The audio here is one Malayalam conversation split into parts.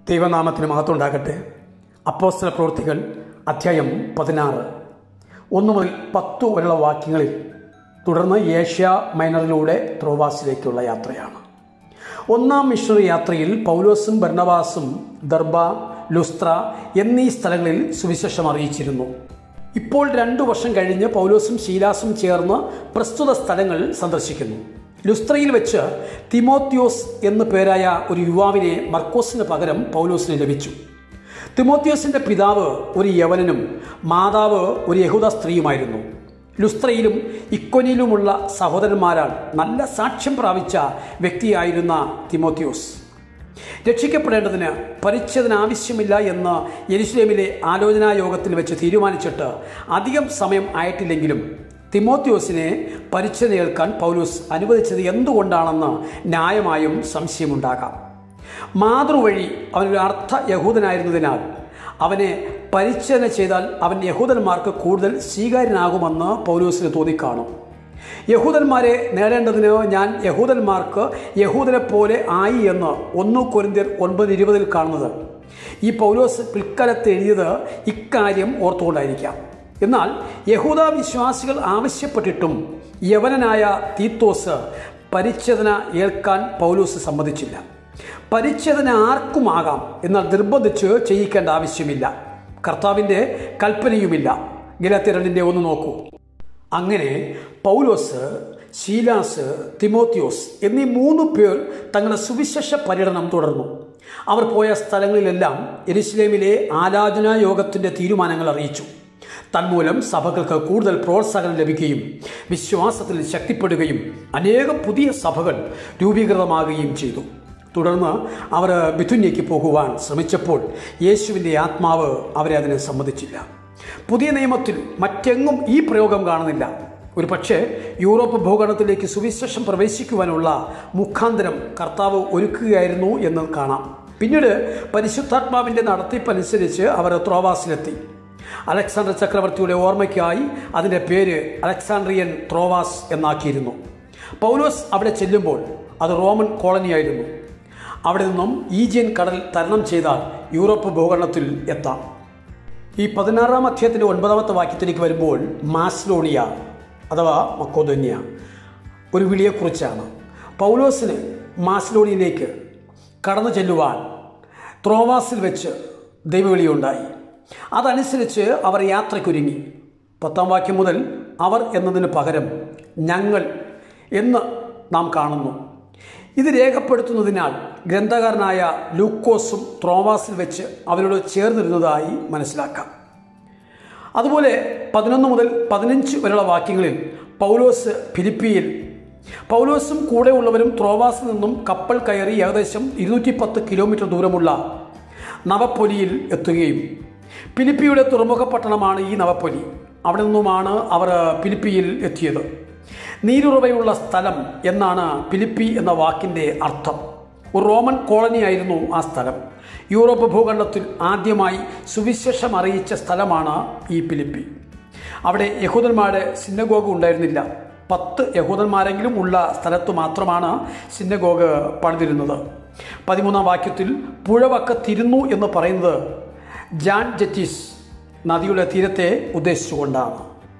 ദൈവനാമത്തിന് മഹത്വമുണ്ടാകട്ടെ അപ്പോസ്തല പ്രവൃത്തികൾ അധ്യായം പതിനാറ് ഒന്ന് മുതൽ പത്തു വരെയുള്ള വാക്യങ്ങളിൽ തുടർന്ന് ഏഷ്യ മൈനറിലൂടെ ത്രോവാസിലേക്കുള്ള യാത്രയാണ് ഒന്നാം മിഷണറി യാത്രയിൽ പൗലോസും ഭരണവാസും ദർബ ലുസ്ത്ര എന്നീ സ്ഥലങ്ങളിൽ സുവിശേഷം അറിയിച്ചിരുന്നു ഇപ്പോൾ രണ്ടു വർഷം കഴിഞ്ഞ് പൗലോസും ശീലാസും ചേർന്ന് പ്രസ്തുത സ്ഥലങ്ങൾ സന്ദർശിക്കുന്നു ലുസ്ത്രയിൽ വെച്ച് തിമോത്യോസ് എന്നു പേരായ ഒരു യുവാവിനെ മർക്കോസിന് പകരം പൗലോസിന് ലഭിച്ചു തിമോത്യോസിന്റെ പിതാവ് ഒരു യവനനും മാതാവ് ഒരു യഹൂദ സ്ത്രീയുമായിരുന്നു ലുസ്ത്രയിലും ഇക്കൊനിയിലുമുള്ള സഹോദരന്മാരാൽ നല്ല സാക്ഷ്യം പ്രാപിച്ച വ്യക്തിയായിരുന്ന തിമോത്യോസ് രക്ഷിക്കപ്പെടേണ്ടതിന് പരിച്ഛേദന ആവശ്യമില്ല എന്ന് യെരുസലേമിലെ ആലോചനാ യോഗത്തിൽ വെച്ച് തീരുമാനിച്ചിട്ട് അധികം സമയം ആയിട്ടില്ലെങ്കിലും തിമോത്യോസിനെ പരിച്ഛേദന ഏൽക്കാൻ പൗലൂസ് അനുവദിച്ചത് എന്തുകൊണ്ടാണെന്ന് ന്യായമായും സംശയമുണ്ടാകാം മാതൃവഴി അവനൊരു അർത്ഥ യഹൂദനായിരുന്നതിനാൽ അവനെ പരിച്ഛേദന ചെയ്താൽ അവൻ യഹൂദന്മാർക്ക് കൂടുതൽ സ്വീകാര്യനാകുമെന്ന് പൗലൂസിന് തോന്നിക്കാണും യഹൂദന്മാരെ നേടേണ്ടതിന് ഞാൻ യഹൂദന്മാർക്ക് യഹൂദനെ പോലെ ആയി എന്ന് ഒന്ന് കൊരിന്ത്യർ ഒൻപത് ഇരുപതിൽ കാണുന്നത് ഈ പൗലോസ് പിൽക്കാലത്ത് എഴുതിയത് ഇക്കാര്യം ഓർത്തുകൊണ്ടായിരിക്കാം എന്നാൽ യഹൂദ വിശ്വാസികൾ ആവശ്യപ്പെട്ടിട്ടും യവനനായ തീത്തോസ് പരിച്ഛേദന ഏൽക്കാൻ പൗലൂസ് സമ്മതിച്ചില്ല പരിച്ഛേദന ആർക്കുമാകാം എന്നാൽ നിർബന്ധിച്ച് ചെയ്യിക്കേണ്ട ആവശ്യമില്ല കർത്താവിൻ്റെ കൽപ്പനയുമില്ല ഗലത്തിരണ്ടിൻ്റെ ഒന്ന് നോക്കൂ അങ്ങനെ പൗലോസ് ശീലാസ് തിമോത്തിയോസ് എന്നീ മൂന്ന് പേർ തങ്ങളുടെ സുവിശേഷ പര്യടനം തുടർന്നു അവർ പോയ സ്ഥലങ്ങളിലെല്ലാം എരുസലേമിലെ ആരാധനാ യോഗത്തിൻ്റെ തീരുമാനങ്ങൾ അറിയിച്ചു തന്മൂലം സഭകൾക്ക് കൂടുതൽ പ്രോത്സാഹനം ലഭിക്കുകയും വിശ്വാസത്തിൽ ശക്തിപ്പെടുകയും അനേകം പുതിയ സഭകൾ രൂപീകൃതമാകുകയും ചെയ്തു തുടർന്ന് അവർ ബിഥുന്യയ്ക്ക് പോകുവാൻ ശ്രമിച്ചപ്പോൾ യേശുവിൻ്റെ ആത്മാവ് അവരെ അതിനെ സമ്മതിച്ചില്ല പുതിയ നിയമത്തിൽ മറ്റെങ്ങും ഈ പ്രയോഗം കാണുന്നില്ല ഒരു പക്ഷേ യൂറോപ്പ് ഭൂഖണ്ഡത്തിലേക്ക് സുവിശേഷം പ്രവേശിക്കുവാനുള്ള മുഖാന്തരം കർത്താവ് ഒരുക്കുകയായിരുന്നു എന്ന് കാണാം പിന്നീട് പരിശുദ്ധാത്മാവിൻ്റെ നടത്തിപ്പനുസരിച്ച് അവർ ത്രോവാസിലെത്തി അലക്സാണ്ടർ ചക്രവർത്തിയുടെ ഓർമ്മയ്ക്കായി അതിൻ്റെ പേര് അലക്സാണ്ട്രിയൻ ത്രോവാസ് എന്നാക്കിയിരുന്നു പൗലോസ് അവിടെ ചെല്ലുമ്പോൾ അത് റോമൻ കോളനിയായിരുന്നു അവിടെ നിന്നും ഈജിയൻ കടൽ തരണം ചെയ്താൽ യൂറോപ്പ് ഭൂഖണ്ഡത്തിൽ എത്താം ഈ പതിനാറാം അധ്യായത്തിൻ്റെ ഒൻപതാമത്തെ വാക്യത്തിലേക്ക് വരുമ്പോൾ മാസ്ലോണിയ അഥവാ മക്കോദന്യ ഒരു വിളിയെക്കുറിച്ചാണ് പൗലോസിന് മാസ്ലോണിയിലേക്ക് കടന്നു ചെല്ലുവാൻ ത്രോവാസിൽ വെച്ച് ദൈവവിളിയുണ്ടായി അതനുസരിച്ച് അവർ യാത്രയ്ക്കൊരുങ്ങി പത്താം വാക്യം മുതൽ അവർ എന്നതിന് പകരം ഞങ്ങൾ എന്ന് നാം കാണുന്നു ഇത് രേഖപ്പെടുത്തുന്നതിനാൽ ഗ്രന്ഥകാരനായ ലൂക്കോസും ത്രോവാസിൽ വെച്ച് അവരോട് ചേർന്നിരുന്നതായി മനസ്സിലാക്കാം അതുപോലെ പതിനൊന്ന് മുതൽ പതിനഞ്ച് വരെയുള്ള വാക്യങ്ങളിൽ പൗലോസ് ഫിലിപ്പിയിൽ പൗലോസും കൂടെയുള്ളവരും ത്രോവാസിൽ നിന്നും കപ്പൽ കയറി ഏകദേശം ഇരുന്നൂറ്റി പത്ത് കിലോമീറ്റർ ദൂരമുള്ള നവപ്പൊലിയിൽ എത്തുകയും ഫിലിപ്പിയുടെ തുറമുഖ പട്ടണമാണ് ഈ നവപ്പൊലി അവിടെ നിന്നുമാണ് അവർ ഫിലിപ്പിയിൽ എത്തിയത് നീരുറവയുള്ള സ്ഥലം എന്നാണ് ഫിലിപ്പി എന്ന വാക്കിൻ്റെ അർത്ഥം ഒരു റോമൻ കോളനിയായിരുന്നു ആ സ്ഥലം യൂറോപ്പ് ഭൂഖണ്ഡത്തിൽ ആദ്യമായി സുവിശേഷം അറിയിച്ച സ്ഥലമാണ് ഈ ഫിലിപ്പി അവിടെ യഹൂദന്മാരുടെ സിന്നഗോഗ് ഉണ്ടായിരുന്നില്ല പത്ത് യഹൂദന്മാരെങ്കിലും ഉള്ള സ്ഥലത്ത് മാത്രമാണ് സിന്നഗോഗ് പണിതിരുന്നത് പതിമൂന്നാം വാക്യത്തിൽ പുഴവക്കത്തിരുന്നു എന്ന് പറയുന്നത് ജാൻ ജറ്റീസ് നദിയുടെ തീരത്തെ ഉദ്ദേശിച്ചുകൊണ്ടാണ്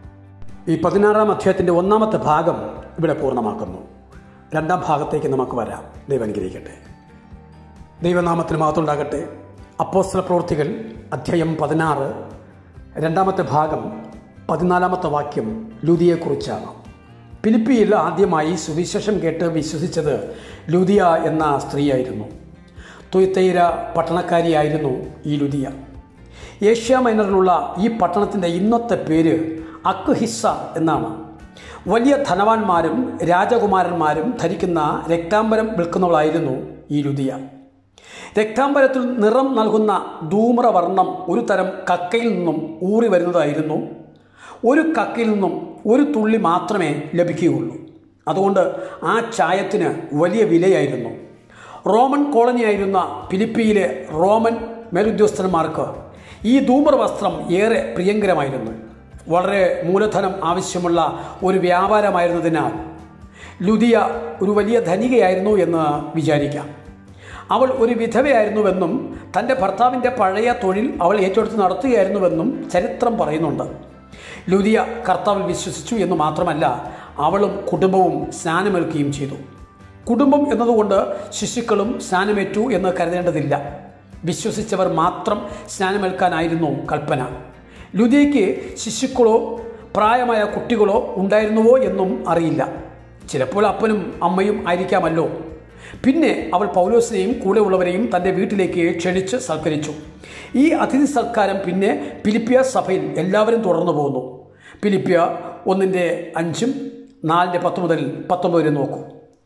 ഈ പതിനാറാം അധ്യായത്തിൻ്റെ ഒന്നാമത്തെ ഭാഗം ഇവിടെ പൂർണ്ണമാക്കുന്നു രണ്ടാം ഭാഗത്തേക്ക് നമുക്ക് വരാം ദൈവം അനുഗ്രഹിക്കട്ടെ ദൈവനാമത്തിന് മാത്രമുണ്ടാകട്ടെ അപ്പോസ്തല പ്രവൃത്തികൾ അധ്യായം പതിനാറ് രണ്ടാമത്തെ ഭാഗം പതിനാലാമത്തെ വാക്യം ലൂതിയെക്കുറിച്ചാണ് ഫിലിപ്പിയിൽ ആദ്യമായി സുവിശേഷം കേട്ട് വിശ്വസിച്ചത് ലൂതിയ എന്ന സ്ത്രീയായിരുന്നു തുയ്ത്തൈര പട്ടണക്കാരിയായിരുന്നു ഈ ലുദിയ ഏഷ്യ മൈനറിലുള്ള ഈ പട്ടണത്തിൻ്റെ ഇന്നത്തെ പേര് അക്ഹിസ്സ എന്നാണ് വലിയ ധനവാന്മാരും രാജകുമാരന്മാരും ധരിക്കുന്ന രക്താംബരം വിൽക്കുന്നവളായിരുന്നു ഈ ലുദിയ രക്താംബരത്തിൽ നിറം നൽകുന്ന ധൂമ്രവർണ്ണം ഒരു തരം കക്കയിൽ നിന്നും ഊറി വരുന്നതായിരുന്നു ഒരു കക്കയിൽ നിന്നും ഒരു തുള്ളി മാത്രമേ ലഭിക്കുകയുള്ളൂ അതുകൊണ്ട് ആ ചായത്തിന് വലിയ വിലയായിരുന്നു റോമൻ കോളനിയായിരുന്ന ഫിലിപ്പിയിലെ റോമൻ മേലുദ്യോഗസ്ഥന്മാർക്ക് ഈ ധൂമ്ര വസ്ത്രം ഏറെ പ്രിയങ്കരമായിരുന്നു വളരെ മൂലധനം ആവശ്യമുള്ള ഒരു വ്യാപാരമായിരുന്നതിനാൽ ലുദിയ ഒരു വലിയ ധനികയായിരുന്നു എന്ന് വിചാരിക്കാം അവൾ ഒരു വിധവയായിരുന്നുവെന്നും തൻ്റെ ഭർത്താവിൻ്റെ പഴയ തൊഴിൽ അവൾ ഏറ്റെടുത്ത് നടത്തുകയായിരുന്നുവെന്നും ചരിത്രം പറയുന്നുണ്ട് ലുദിയ കർത്താവിൽ വിശ്വസിച്ചു എന്ന് മാത്രമല്ല അവളും കുടുംബവും സ്നാനമേൽക്കുകയും ചെയ്തു കുടുംബം എന്നതുകൊണ്ട് ശിശുക്കളും സ്നാനമേറ്റു എന്ന് കരുതേണ്ടതില്ല വിശ്വസിച്ചവർ മാത്രം സ്നാനമേൽക്കാനായിരുന്നു കൽപ്പന ലുദിയയ്ക്ക് ശിശുക്കളോ പ്രായമായ കുട്ടികളോ ഉണ്ടായിരുന്നുവോ എന്നും അറിയില്ല ചിലപ്പോൾ അപ്പനും അമ്മയും ആയിരിക്കാമല്ലോ പിന്നെ അവൾ പൗലോസിനെയും കൂടെയുള്ളവരെയും തൻ്റെ വീട്ടിലേക്ക് ക്ഷണിച്ച് സൽക്കരിച്ചു ഈ അതിഥി സൽക്കാരം പിന്നെ പിലിപ്പിയ സഭയിൽ എല്ലാവരും തുടർന്നു പോകുന്നു പിലിപ്പിയ ഒന്നിൻ്റെ അഞ്ചും നാലിൻ്റെ പത്ത് മുതൽ പത്തൊമ്പത് വരെ നോക്കൂ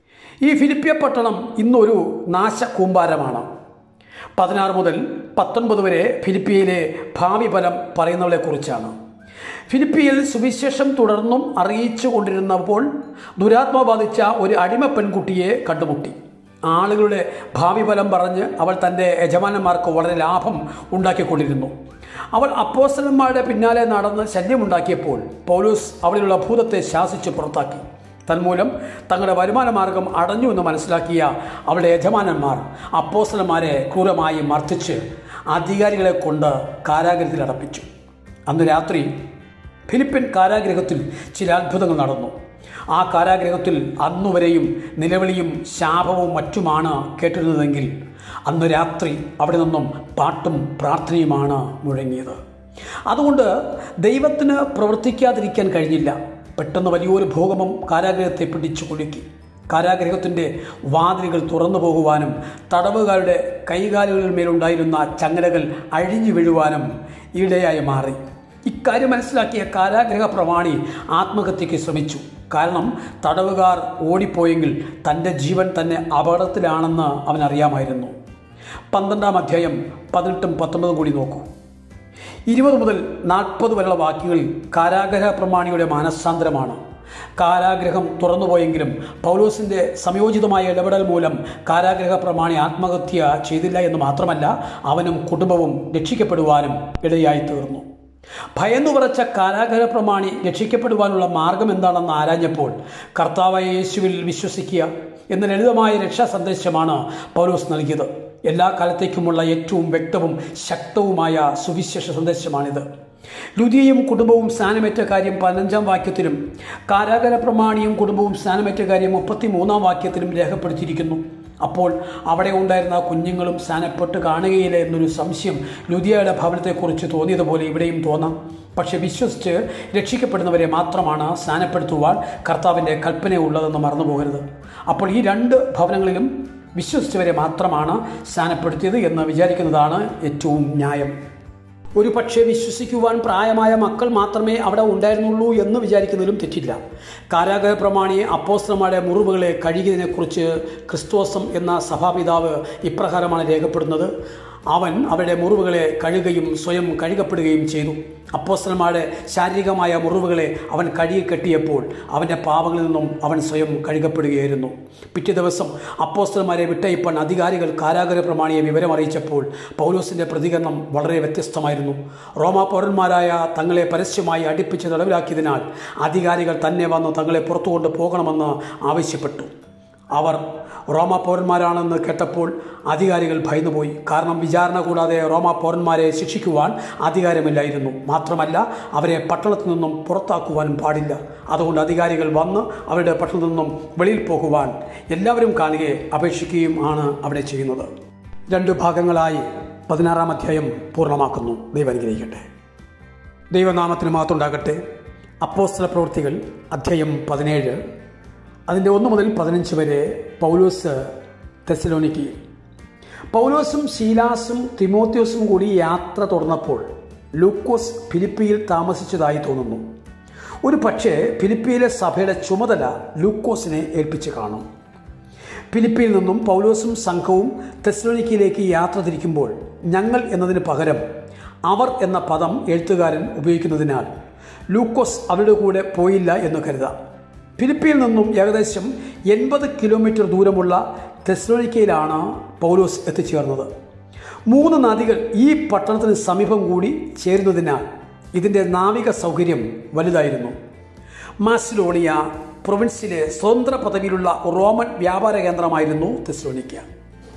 ഈ ഫിലിപ്പിയ പട്ടണം ഇന്നൊരു നാശ കൂമ്പാരമാണ് പതിനാറ് മുതൽ പത്തൊൻപത് വരെ ഫിലിപ്പിയയിലെ ഭാവി ഫലം പറയുന്നവളെക്കുറിച്ചാണ് ഫിലിപ്പിയിൽ സുവിശേഷം തുടർന്നും അറിയിച്ചു കൊണ്ടിരുന്നപ്പോൾ ദുരാത്മ ബാധിച്ച ഒരു അടിമ പെൺകുട്ടിയെ കണ്ടുമുട്ടി ആളുകളുടെ ഭാവി ഫലം പറഞ്ഞ് അവൾ തൻ്റെ യജമാനന്മാർക്ക് വളരെ ലാഭം ഉണ്ടാക്കിക്കൊണ്ടിരുന്നു അവൾ അപ്പോസ്റ്റലന്മാരുടെ പിന്നാലെ നടന്ന് ശല്യമുണ്ടാക്കിയപ്പോൾ പൗലൂസ് അവളിലുള്ള ഭൂതത്തെ ശാസിച്ച് പുറത്താക്കി തന്മൂലം തങ്ങളുടെ വരുമാന മാർഗം അടഞ്ഞു എന്ന് മനസ്സിലാക്കിയ അവളുടെ യജമാനന്മാർ അപ്പോസ്റ്റലന്മാരെ ക്രൂരമായി മർദ്ദിച്ച് അധികാരികളെ കൊണ്ട് കാരാഗ്രഹത്തിൽ അടപ്പിച്ചു അന്ന് രാത്രി ഫിലിപ്പിൻ കാരാഗ്രഹത്തിൽ ചില അത്ഭുതങ്ങൾ നടന്നു ആ കാരാഗ്രഹത്തിൽ അന്നുവരെയും നിലവിളിയും ശാപവും മറ്റുമാണ് കേട്ടിരുന്നതെങ്കിൽ അന്ന് രാത്രി അവിടെ നിന്നും പാട്ടും പ്രാർത്ഥനയുമാണ് മുഴങ്ങിയത് അതുകൊണ്ട് ദൈവത്തിന് പ്രവർത്തിക്കാതിരിക്കാൻ കഴിഞ്ഞില്ല പെട്ടെന്ന് വലിയൊരു ഭൂകമ്പം കാരാഗ്രഹത്തെ പിടിച്ചു കുലുക്കി കാരാഗ്രഹത്തിൻ്റെ വാതിലുകൾ തുറന്നു പോകുവാനും തടവുകാരുടെ കൈകാലുകളിൽ മേലുണ്ടായിരുന്ന ചങ്ങലകൾ അഴിഞ്ഞു വീഴുവാനും ഇടയായി മാറി ഇക്കാര്യം മനസ്സിലാക്കിയ കാരാഗ്രഹ പ്രമാണി ആത്മഹത്യയ്ക്ക് ശ്രമിച്ചു കാരണം തടവുകാർ ഓടിപ്പോയെങ്കിൽ തൻ്റെ ജീവൻ തന്നെ അപകടത്തിലാണെന്ന് അവനറിയാമായിരുന്നു പന്ത്രണ്ടാം അധ്യായം പതിനെട്ടും പത്തൊമ്പതും കൂടി നോക്കൂ ഇരുപത് മുതൽ നാൽപ്പത് വരെയുള്ള വാക്യങ്ങളിൽ കാരാഗ്രഹ പ്രമാണിയുടെ മാനസാന്തരമാണ് കാരാഗ്രഹം തുറന്നുപോയെങ്കിലും പൗലോസിൻ്റെ സംയോജിതമായ ഇടപെടൽ മൂലം കാരാഗ്രഹ പ്രമാണി ആത്മഹത്യ ചെയ്തില്ല എന്ന് മാത്രമല്ല അവനും കുടുംബവും രക്ഷിക്കപ്പെടുവാനും ഇടയായി തീർന്നു ഭയന്നു പറച്ച കാരാഗ്രഹ പ്രമാണി രക്ഷിക്കപ്പെടുവാനുള്ള മാർഗം എന്താണെന്ന് ആരാഞ്ഞപ്പോൾ കർത്താവായ യേശുവിൽ വിശ്വസിക്കുക എന്ന ലളിതമായ രക്ഷാ സന്ദേശമാണ് പൗലോസ് നൽകിയത് എല്ലാ കാലത്തേക്കുമുള്ള ഏറ്റവും വ്യക്തവും ശക്തവുമായ സുവിശേഷ സന്ദേശമാണിത് ലുതിയയും കുടുംബവും സ്നാനമേറ്റ കാര്യം പതിനഞ്ചാം വാക്യത്തിലും കാരാഗര പ്രമാണിയും കുടുംബവും സ്നാനമേറ്റ കാര്യം മുപ്പത്തി മൂന്നാം വാക്യത്തിലും രേഖപ്പെടുത്തിയിരിക്കുന്നു അപ്പോൾ അവിടെ ഉണ്ടായിരുന്ന കുഞ്ഞുങ്ങളും സ്നാനപ്പെട്ട് കാണുകയില്ല എന്നൊരു സംശയം ലുതിയയുടെ ഭവനത്തെക്കുറിച്ച് തോന്നിയതുപോലെ ഇവിടെയും തോന്നാം പക്ഷെ വിശ്വസിച്ച് രക്ഷിക്കപ്പെടുന്നവരെ മാത്രമാണ് സ്നാനപ്പെടുത്തുവാൻ കർത്താവിൻ്റെ കൽപ്പന ഉള്ളതെന്ന് മറന്നു പോകരുത് അപ്പോൾ ഈ രണ്ട് ഭവനങ്ങളിലും വിശ്വസിച്ചവരെ മാത്രമാണ് സ്നാനപ്പെടുത്തിയത് എന്ന് വിചാരിക്കുന്നതാണ് ഏറ്റവും ന്യായം ഒരു പക്ഷേ വിശ്വസിക്കുവാൻ പ്രായമായ മക്കൾ മാത്രമേ അവിടെ ഉണ്ടായിരുന്നുള്ളൂ എന്ന് വിചാരിക്കുന്നതിലും തെറ്റില്ല കാരാഗ്രഹ പ്രമാണി അപ്പോസ്ത്രമാരുടെ മുറിവുകളെ കഴുകിയതിനെക്കുറിച്ച് ക്രിസ്തോസം എന്ന സഭാപിതാവ് ഇപ്രകാരമാണ് രേഖപ്പെടുന്നത് അവൻ അവരുടെ മുറിവുകളെ കഴുകുകയും സ്വയം കഴുകപ്പെടുകയും ചെയ്തു അപ്പോസ്തലന്മാരുടെ ശാരീരികമായ മുറിവുകളെ അവൻ കഴുകി കെട്ടിയപ്പോൾ അവൻ്റെ പാപങ്ങളിൽ നിന്നും അവൻ സ്വയം കഴുകപ്പെടുകയായിരുന്നു പിറ്റേ ദിവസം അപ്പോസ്തലന്മാരെ വിട്ടയപ്പാൻ അധികാരികൾ കാരാഗ്രഹ പ്രമാണിയെ വിവരം അറിയിച്ചപ്പോൾ പൗലോസിൻ്റെ പ്രതികരണം വളരെ വ്യത്യസ്തമായിരുന്നു റോമാ പൗരന്മാരായ തങ്ങളെ പരസ്യമായി അടുപ്പിച്ച് തടവിലാക്കിയതിനാൽ അധികാരികൾ തന്നെ വന്ന് തങ്ങളെ പുറത്തു കൊണ്ട് പോകണമെന്ന് ആവശ്യപ്പെട്ടു അവർ റോമാ പൗരന്മാരാണെന്ന് കേട്ടപ്പോൾ അധികാരികൾ ഭയന്നുപോയി കാരണം വിചാരണ കൂടാതെ റോമാ പൗരന്മാരെ ശിക്ഷിക്കുവാൻ അധികാരമില്ലായിരുന്നു മാത്രമല്ല അവരെ പട്ടണത്തിൽ നിന്നും പുറത്താക്കുവാനും പാടില്ല അതുകൊണ്ട് അധികാരികൾ വന്ന് അവരുടെ പട്ടണത്തിൽ നിന്നും വെളിയിൽ പോകുവാൻ എല്ലാവരും കാണുകയെ അപേക്ഷിക്കുകയും ആണ് അവിടെ ചെയ്യുന്നത് രണ്ട് ഭാഗങ്ങളായി പതിനാറാം അധ്യായം പൂർണ്ണമാക്കുന്നു ദൈവം അനുഗ്രഹിക്കട്ടെ ദൈവനാമത്തിന് മാത്രമുണ്ടാകട്ടെ അപ്പോസ്തല പ്രവൃത്തികൾ അധ്യായം പതിനേഴ് അതിൻ്റെ ഒന്ന് മുതൽ പതിനഞ്ച് വരെ പൗലോസ് തെസലോനിക്ക് പൗലോസും ശീലാസും തിമോത്യോസും കൂടി യാത്ര തുടർന്നപ്പോൾ ലൂക്കോസ് ഫിലിപ്പിയിൽ താമസിച്ചതായി തോന്നുന്നു ഒരു പക്ഷേ ഫിലിപ്പിയിലെ സഭയുടെ ചുമതല ലൂക്കോസിനെ ഏൽപ്പിച്ച് കാണും ഫിലിപ്പിയിൽ നിന്നും പൗലോസും സംഘവും തെസ്ലോനിക്കയിലേക്ക് യാത്ര തിരിക്കുമ്പോൾ ഞങ്ങൾ എന്നതിന് പകരം അവർ എന്ന പദം എഴുത്തുകാരൻ ഉപയോഗിക്കുന്നതിനാൽ ലൂക്കോസ് അവരുടെ കൂടെ പോയില്ല എന്ന് കരുതാം ഫിലിപ്പിയിൽ നിന്നും ഏകദേശം എൺപത് കിലോമീറ്റർ ദൂരമുള്ള തെസ്ലോനിക്കയിലാണ് പൗലോസ് എത്തിച്ചേർന്നത് മൂന്ന് നദികൾ ഈ പട്ടണത്തിന് സമീപം കൂടി ചേരുന്നതിനാൽ ഇതിൻ്റെ നാവിക സൗകര്യം വലുതായിരുന്നു മാസിലോണിയ പ്രൊവിൻസിലെ സ്വതന്ത്ര പദവിയിലുള്ള റോമൻ വ്യാപാര കേന്ദ്രമായിരുന്നു തെസ്ലോനിക്ക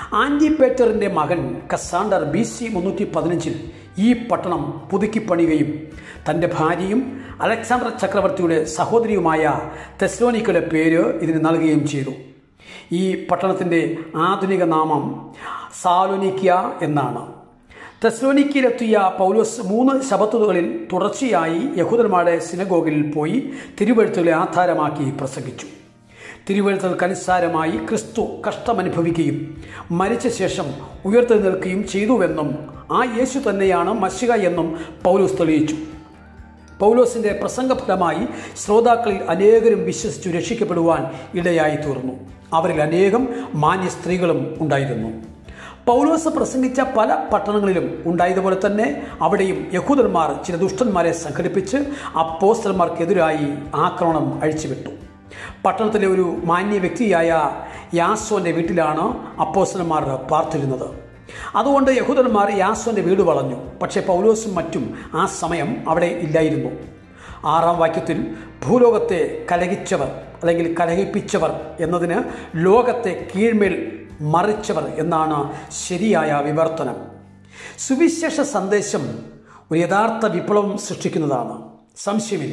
ആൻറ്റിപേറ്ററിൻ്റെ മകൻ കസാണ്ടർ ബി സി മുന്നൂറ്റി പതിനഞ്ചിൽ ഈ പട്ടണം പുതുക്കിപ്പണിയുകയും തൻ്റെ ഭാര്യയും അലക്സാണ്ടർ ചക്രവർത്തിയുടെ സഹോദരിയുമായ തെസ്ലോനിക്കയുടെ പേര് ഇതിന് നൽകുകയും ചെയ്തു ഈ പട്ടണത്തിൻ്റെ ആധുനിക നാമം സാലോനിക്ക എന്നാണ് തെസ്ലോനിക്കയിലെത്തിയ പൗലോസ് മൂന്ന് ശബത്തുകളിൽ തുടർച്ചയായി യഹൂദന്മാരുടെ സിനഗോഗിൽ പോയി തിരുവഴുത്തുകളെ ആധാരമാക്കി പ്രസംഗിച്ചു തിരുവഴുത്തുകൾക്കനുസാരമായി ക്രിസ്തു കഷ്ടമനുഭവിക്കുകയും മരിച്ച ശേഷം ഉയർത്തെഴുന്നേൽക്കുകയും ചെയ്തുവെന്നും ആ യേശു തന്നെയാണ് മഷിക എന്നും പൗലോസ് തെളിയിച്ചു പൗലോസിൻ്റെ പ്രസംഗഫലമായി ശ്രോതാക്കളിൽ അനേകരും വിശ്വസിച്ചു രക്ഷിക്കപ്പെടുവാൻ ഇടയായി തീർന്നു അവരിൽ അനേകം മാന്യ സ്ത്രീകളും ഉണ്ടായിരുന്നു പൗലോസ് പ്രസംഗിച്ച പല പട്ടണങ്ങളിലും ഉണ്ടായതുപോലെ തന്നെ അവിടെയും യഹൂദന്മാർ ചില ദുഷ്ടന്മാരെ സംഘടിപ്പിച്ച് അപ്പോസ്റ്റന്മാർക്കെതിരായി ആക്രമണം അഴിച്ചുവിട്ടു പട്ടണത്തിലെ ഒരു മാന്യ വ്യക്തിയായ യാസോന്റെ വീട്ടിലാണ് അപ്പോസ്റ്റന്മാർ പാർത്തിരുന്നത് അതുകൊണ്ട് യഹൂദന്മാർ യാസോന്റെ വീട് വളഞ്ഞു പക്ഷേ പൗലോസും മറ്റും ആ സമയം അവിടെ ഇല്ലായിരുന്നു ആറാം വാക്യത്തിൽ ഭൂലോകത്തെ കലഹിച്ചവർ അല്ലെങ്കിൽ കലഹിപ്പിച്ചവർ എന്നതിന് ലോകത്തെ കീഴ്മേൽ മറിച്ചവർ എന്നാണ് ശരിയായ വിവർത്തനം സുവിശേഷ സന്ദേശം ഒരു യഥാർത്ഥ വിപ്ലവം സൃഷ്ടിക്കുന്നതാണ് സംശയമില്ല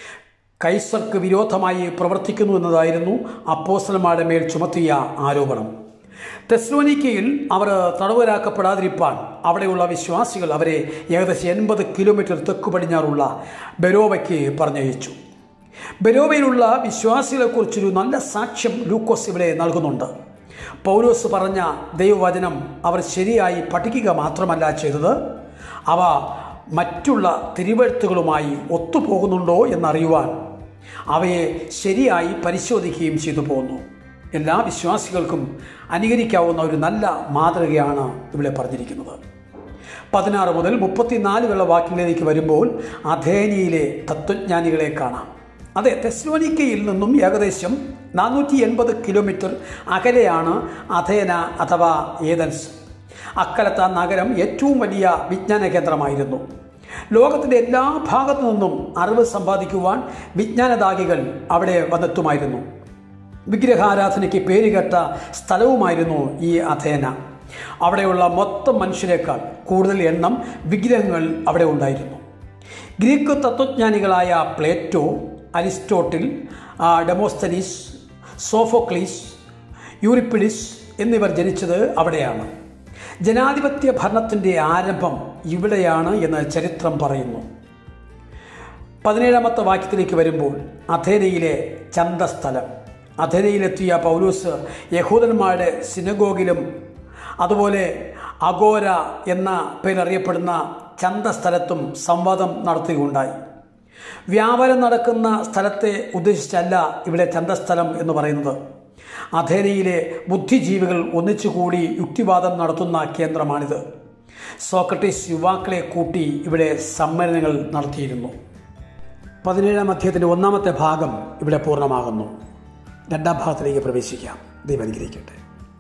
കൈസർക്ക് വിരോധമായി പ്രവർത്തിക്കുന്നു എന്നതായിരുന്നു അപ്പോസ്റ്റലന്മാരുടെ മേൽ ചുമത്തിയ ആരോപണം തെസ്ലോനിക്കയിൽ അവർ തടവുരാക്കപ്പെടാതിരിപ്പാൻ അവിടെയുള്ള വിശ്വാസികൾ അവരെ ഏകദേശം എൺപത് കിലോമീറ്റർ തെക്കു പടിഞ്ഞാറുള്ള ബെരോവയ്ക്ക് പറഞ്ഞയച്ചു ബെരോവയിലുള്ള വിശ്വാസികളെക്കുറിച്ചൊരു നല്ല സാക്ഷ്യം ലൂക്കോസ് ഇവിടെ നൽകുന്നുണ്ട് പൗലോസ് പറഞ്ഞ ദൈവവചനം അവർ ശരിയായി പഠിക്കുക മാത്രമല്ല ചെയ്തത് അവ മറ്റുള്ള തിരുവഴുത്തുകളുമായി ഒത്തുപോകുന്നുണ്ടോ എന്നറിയുവാൻ അവയെ ശരിയായി പരിശോധിക്കുകയും ചെയ്തു പോന്നു എല്ലാ വിശ്വാസികൾക്കും അനുകരിക്കാവുന്ന ഒരു നല്ല മാതൃകയാണ് ഇവിടെ പറഞ്ഞിരിക്കുന്നത് പതിനാറ് മുതൽ മുപ്പത്തിനാല് വെള്ള വാക്യങ്ങളിലേക്ക് വരുമ്പോൾ അധേനിയിലെ തത്വജ്ഞാനികളെ കാണാം അതെ തെസ്ലോനിക്കയിൽ നിന്നും ഏകദേശം നാനൂറ്റി എൺപത് കിലോമീറ്റർ അകലെയാണ് അഥേന അഥവാ ഏതൻസ് അക്കാലത്ത് ആ നഗരം ഏറ്റവും വലിയ വിജ്ഞാന കേന്ദ്രമായിരുന്നു ലോകത്തിൻ്റെ എല്ലാ ഭാഗത്തു നിന്നും അറിവ് സമ്പാദിക്കുവാൻ വിജ്ഞാനദാഹികൾ അവിടെ വന്നെത്തുമായിരുന്നു വിഗ്രഹാരാധനയ്ക്ക് പേരുകെട്ട സ്ഥലവുമായിരുന്നു ഈ അഥേന അവിടെയുള്ള മൊത്തം മനുഷ്യരെക്കാൾ കൂടുതൽ എണ്ണം വിഗ്രഹങ്ങൾ അവിടെ ഉണ്ടായിരുന്നു ഗ്രീക്ക് തത്വജ്ഞാനികളായ Plato Aristotle Demosthenes Sophocles Euripides എന്നിവർ ജനിച്ചത് അവിടെയാണ് ജനാധിപത്യ ഭരണത്തിൻ്റെ ആരംഭം ഇവിടെയാണ് എന്ന് ചരിത്രം പറയുന്നു പതിനേഴാമത്തെ വാക്യത്തിലേക്ക് വരുമ്പോൾ അഥേനയിലെ ചന്തസ്ഥലം അഥേനയിലെത്തിയ പൗലൂസ് യഹൂദന്മാരുടെ സിനഗോഗിലും അതുപോലെ അഗോര എന്ന പേരറിയപ്പെടുന്ന ചന്തസ്ഥലത്തും സംവാദം നടത്തുകയുണ്ടായി വ്യാപാരം നടക്കുന്ന സ്ഥലത്തെ ഉദ്ദേശിച്ചല്ല ഇവിടെ ചന്തസ്ഥലം എന്ന് പറയുന്നത് അഥേനയിലെ ബുദ്ധിജീവികൾ ഒന്നിച്ചുകൂടി യുക്തിവാദം നടത്തുന്ന കേന്ദ്രമാണിത് സോക്രട്ടീസ് യുവാക്കളെ കൂട്ടി ഇവിടെ സമ്മേളനങ്ങൾ നടത്തിയിരുന്നു പതിനേഴാം അധ്യായത്തിൻ്റെ ഒന്നാമത്തെ ഭാഗം ഇവിടെ പൂർണ്ണമാകുന്നു രണ്ടാം ഭാഗത്തിലേക്ക് പ്രവേശിക്കാം ദൈവം അനുഗ്രഹിക്കട്ടെ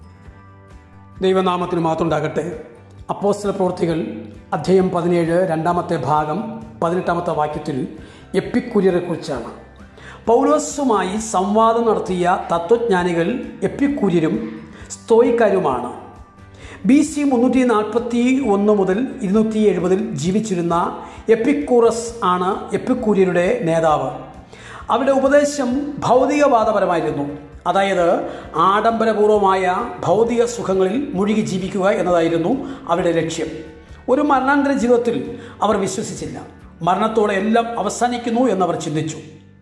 ദൈവനാമത്തിന് മാത്രമുണ്ടാകട്ടെ അപ്പോസ്റ്റല പ്രവൃത്തികൾ അധ്യായം പതിനേഴ് രണ്ടാമത്തെ ഭാഗം പതിനെട്ടാമത്തെ വാക്യത്തിൽ എപ്പിക്കുര്യരെ കുറിച്ചാണ് പൗലോസുമായി സംവാദം നടത്തിയ തത്വജ്ഞാനികൾ എപ്പിക്കുര്യരും സ്തോയിക്കാരുമാണ് ബി സി മുന്നൂറ്റി നാൽപ്പത്തി ഒന്ന് മുതൽ ഇരുന്നൂറ്റി എഴുപതിൽ ജീവിച്ചിരുന്ന എപ്പിക്കൂറസ് ആണ് എപ്പിക്കൂര്യരുടെ നേതാവ് അവരുടെ ഉപദേശം ഭൗതികവാദപരമായിരുന്നു അതായത് ആഡംബരപൂർവമായ ഭൗതിക സുഖങ്ങളിൽ മുഴുകി ജീവിക്കുക എന്നതായിരുന്നു അവരുടെ ലക്ഷ്യം ഒരു മരണാന്തര ജീവിതത്തിൽ അവർ വിശ്വസിച്ചില്ല മരണത്തോടെ എല്ലാം അവസാനിക്കുന്നു എന്നവർ ചിന്തിച്ചു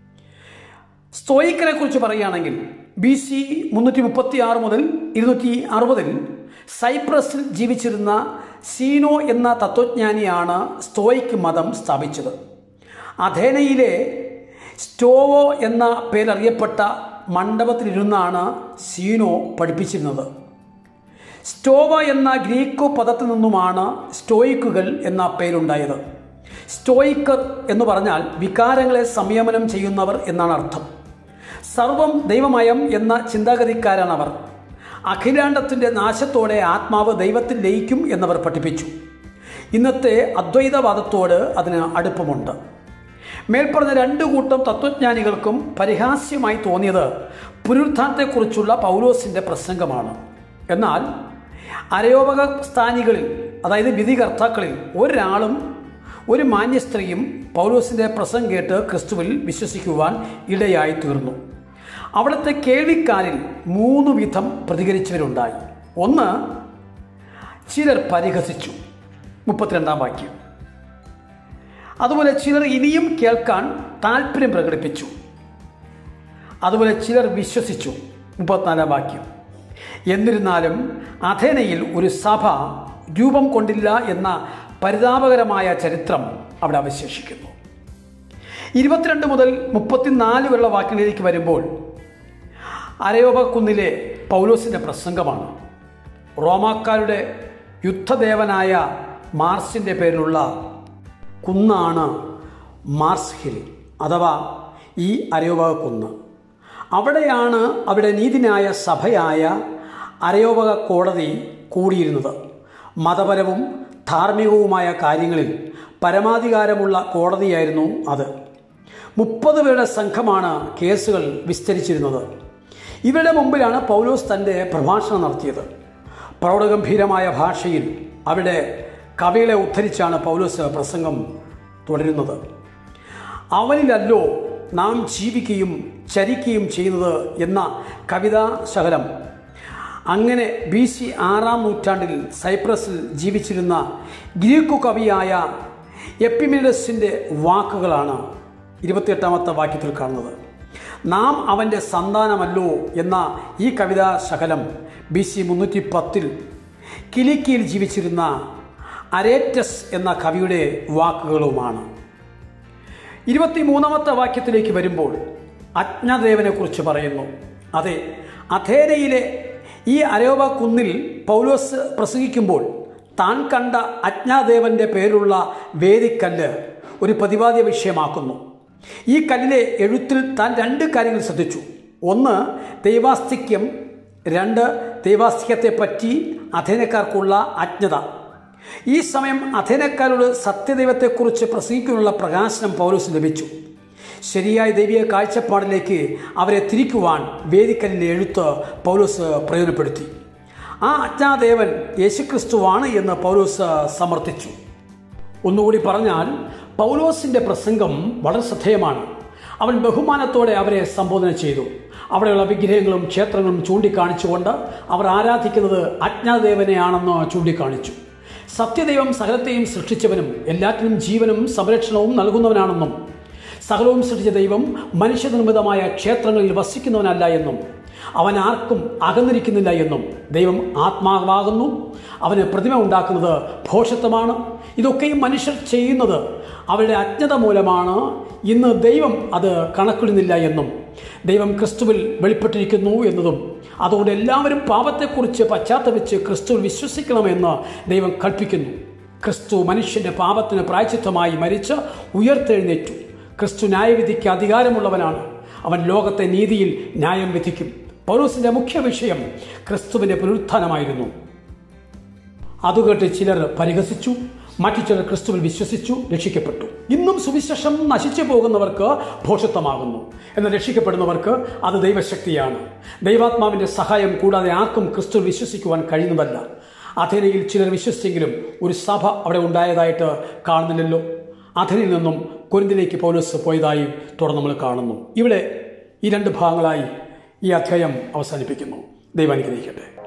സ്തോയിക്കനെ കുറിച്ച് പറയുകയാണെങ്കിൽ ബി സി മുന്നൂറ്റി മുപ്പത്തി ആറ് മുതൽ ഇരുന്നൂറ്റി അറുപതിൽ സൈപ്രസിൽ ജീവിച്ചിരുന്ന സീനോ എന്ന തത്വജ്ഞാനിയാണ് സ്തോയിക്ക് മതം സ്ഥാപിച്ചത് അഥേനയിലെ സ്റ്റോവോ എന്ന പേരറിയപ്പെട്ട മണ്ഡപത്തിലിരുന്നാണ് സീനോ പഠിപ്പിച്ചിരുന്നത് സ്റ്റോവ എന്ന ഗ്രീക്ക് പദത്തിൽ നിന്നുമാണ് സ്റ്റോയിക്കുകൾ എന്ന പേരുണ്ടായത് സ്റ്റോയിക്കർ എന്ന് പറഞ്ഞാൽ വികാരങ്ങളെ സംയമനം ചെയ്യുന്നവർ എന്നാണ് അർത്ഥം സർവം ദൈവമയം എന്ന ചിന്താഗതിക്കാരാണവർ അഖിലാണ്ടത്തിൻ്റെ നാശത്തോടെ ആത്മാവ് ദൈവത്തിൽ ലയിക്കും എന്നവർ പഠിപ്പിച്ചു ഇന്നത്തെ അദ്വൈതവാദത്തോട് അതിന് അടുപ്പമുണ്ട് മേൽപ്പറഞ്ഞ രണ്ട് കൂട്ടം തത്വജ്ഞാനികൾക്കും പരിഹാസ്യമായി തോന്നിയത് പുനരുത്ഥാനത്തെക്കുറിച്ചുള്ള പൗലോസിൻ്റെ പ്രസംഗമാണ് എന്നാൽ അരയോപക സ്ഥാനികളിൽ അതായത് വിധികർത്താക്കളിൽ ഒരാളും ഒരു മാന്യസ്ത്രീയും പൗലോസിൻ്റെ പ്രസംഗം കേട്ട് ക്രിസ്തുവിൽ വിശ്വസിക്കുവാൻ ഇടയായി തീർന്നു അവിടുത്തെ കേൾവിക്കാരിൽ മൂന്ന് വിധം പ്രതികരിച്ചവരുണ്ടായി ഒന്ന് ചിലർ പരിഹസിച്ചു മുപ്പത്തിരണ്ടാം വാക്യം അതുപോലെ ചിലർ ഇനിയും കേൾക്കാൻ താല്പര്യം പ്രകടിപ്പിച്ചു അതുപോലെ ചിലർ വിശ്വസിച്ചു മുപ്പത്തിനാലാം വാക്യം എന്നിരുന്നാലും അഥേനയിൽ ഒരു സഭ രൂപം കൊണ്ടില്ല എന്ന പരിതാപകരമായ ചരിത്രം അവിടെ അവശേഷിക്കുന്നു ഇരുപത്തിരണ്ട് മുതൽ മുപ്പത്തിനാല് വരെയുള്ള വാക്യങ്ങളിലേക്ക് വരുമ്പോൾ അരയോപ കുന്നിലെ പൗലോസിൻ്റെ പ്രസംഗമാണ് റോമാക്കാരുടെ യുദ്ധദേവനായ മാർസിൻ്റെ പേരിലുള്ള കുന്നാണ് മാർസ് ഹിൽ അഥവാ ഈ അരയോപക കുന്ന് അവിടെയാണ് അവിടെ നീതിന്യായ സഭയായ അരയോപക കോടതി കൂടിയിരുന്നത് മതപരവും ധാർമ്മികവുമായ കാര്യങ്ങളിൽ പരമാധികാരമുള്ള കോടതിയായിരുന്നു അത് മുപ്പത് പേരുടെ സംഘമാണ് കേസുകൾ വിസ്തരിച്ചിരുന്നത് ഇവരുടെ മുമ്പിലാണ് പൗലോസ് തൻ്റെ പ്രഭാഷണം നടത്തിയത് പ്രൗഢഗംഭീരമായ ഭാഷയിൽ അവിടെ കവികളെ ഉദ്ധരിച്ചാണ് പൗലോസ് പ്രസംഗം തുടരുന്നത് അവനിലല്ലോ നാം ജീവിക്കുകയും ചരിക്കുകയും ചെയ്യുന്നത് എന്ന കവിതാ ശകലം അങ്ങനെ ബി സി ആറാം നൂറ്റാണ്ടിൽ സൈപ്രസിൽ ജീവിച്ചിരുന്ന ഗ്രീക്കു കവിയായ എപ്പിമിഡസിൻ്റെ വാക്കുകളാണ് ഇരുപത്തിയെട്ടാമത്തെ വാക്യത്തിൽ കാണുന്നത് നാം അവൻ്റെ സന്താനമല്ലോ എന്ന ഈ കവിതാ ശകലം ബി സി മുന്നൂറ്റി പത്തിൽ കിലിക്കിയിൽ ജീവിച്ചിരുന്ന അരേറ്റസ് എന്ന കവിയുടെ വാക്കുകളുമാണ് ഇരുപത്തിമൂന്നാമത്തെ വാക്യത്തിലേക്ക് വരുമ്പോൾ അജ്ഞദേവനെക്കുറിച്ച് പറയുന്നു അതെ അഥേനയിലെ ഈ അരോപ കുന്നിൽ പൗലോസ് പ്രസംഗിക്കുമ്പോൾ താൻ കണ്ട അജ്ഞാദേവന്റെ പേരുള്ള വേദിക്കല്ല് ഒരു പ്രതിപാദ്യ വിഷയമാക്കുന്നു ഈ കല്ലിലെ എഴുത്തിൽ താൻ രണ്ട് കാര്യങ്ങൾ ശ്രദ്ധിച്ചു ഒന്ന് ദൈവാസ്തിക്യം രണ്ട് ദൈവാസ്തിക്യത്തെപ്പറ്റി അധേനക്കാർക്കുള്ള അജ്ഞത ഈ സമയം അഥേനക്കാരോട് സത്യദൈവത്തെക്കുറിച്ച് പ്രസംഗിക്കാനുള്ള പ്രകാശനം പൗലോസ് ലഭിച്ചു ശരിയായ ദൈവീയ കാഴ്ചപ്പാടിലേക്ക് അവരെ തിരിക്കുവാൻ വേദിക്കലിൻ്റെ എഴുത്ത് പൗലോസ് പ്രയോജനപ്പെടുത്തി ആ അജ്ഞാദേവൻ യേശുക്രിസ്തുവാണ് എന്ന് പൗലോസ് സമർത്ഥിച്ചു ഒന്നുകൂടി പറഞ്ഞാൽ പൗലോസിൻ്റെ പ്രസംഗം വളരെ ശ്രദ്ധേയമാണ് അവൻ ബഹുമാനത്തോടെ അവരെ സംബോധന ചെയ്തു അവിടെയുള്ള വിഗ്രഹങ്ങളും ക്ഷേത്രങ്ങളും ചൂണ്ടിക്കാണിച്ചുകൊണ്ട് അവർ ആരാധിക്കുന്നത് അജ്ഞാദേവനെയാണെന്ന് ചൂണ്ടിക്കാണിച്ചു സത്യദൈവം സകലത്തെയും സൃഷ്ടിച്ചവനും എല്ലാറ്റിനും ജീവനും സംരക്ഷണവും നൽകുന്നവനാണെന്നും സകലവും സൃഷ്ടിച്ച ദൈവം മനുഷ്യനിർമ്മിതമായ ക്ഷേത്രങ്ങളിൽ വസിക്കുന്നവനല്ല എന്നും അവൻ ആർക്കും അകന്നിരിക്കുന്നില്ല എന്നും ദൈവം ആത്മാവാകുന്നു അവന് പ്രതിമ ഉണ്ടാക്കുന്നത് ഭോഷത്വമാണ് ഇതൊക്കെയും മനുഷ്യർ ചെയ്യുന്നത് അവരുടെ അജ്ഞത മൂലമാണ് ഇന്ന് ദൈവം അത് കണക്കിടുന്നില്ല എന്നും ദൈവം ക്രിസ്തുവിൽ വെളിപ്പെട്ടിരിക്കുന്നു എന്നതും അതുകൊണ്ട് എല്ലാവരും പാപത്തെക്കുറിച്ച് പശ്ചാത്തപിച്ച് ക്രിസ്തുവിൽ വിശ്വസിക്കണമെന്ന് ദൈവം കൽപ്പിക്കുന്നു ക്രിസ്തു മനുഷ്യന്റെ പാപത്തിന് പ്രായച്ചിത്തമായി മരിച്ച് ഉയർത്തെഴുന്നേറ്റു ക്രിസ്തു ന്യായവിധിക്ക് അധികാരമുള്ളവനാണ് അവൻ ലോകത്തെ നീതിയിൽ ന്യായം വിധിക്കും പൗലോസിന്റെ മുഖ്യ വിഷയം ക്രിസ്തുവിന്റെ പുനരുത്ഥാനമായിരുന്നു അതുകേട്ട് ചിലർ പരിഹസിച്ചു മറ്റു ചിലർ ക്രിസ്തുവിൽ വിശ്വസിച്ചു രക്ഷിക്കപ്പെട്ടു ഇന്നും സുവിശേഷം നശിച്ചു പോകുന്നവർക്ക് ഭോഷത്വമാകുന്നു എന്നാൽ രക്ഷിക്കപ്പെടുന്നവർക്ക് അത് ദൈവശക്തിയാണ് ദൈവാത്മാവിന്റെ സഹായം കൂടാതെ ആർക്കും ക്രിസ്തുവിൽ വിശ്വസിക്കുവാൻ കഴിയുന്നതല്ല അഥേനയിൽ ചിലർ വിശ്വസിച്ചെങ്കിലും ഒരു സഭ അവിടെ ഉണ്ടായതായിട്ട് കാണുന്നില്ലല്ലോ അഥനയിൽ നിന്നും കൊരിന്തിലേക്ക് പൗലോസ് പോയതായി തുടർന്ന് നമ്മൾ കാണുന്നു ഇവിടെ ഈ രണ്ട് ഭാഗങ്ങളായി ഈ അധ്യായം അവസാനിപ്പിക്കുന്നു ദൈവം അനുഗ്രഹിക്കട്ടെ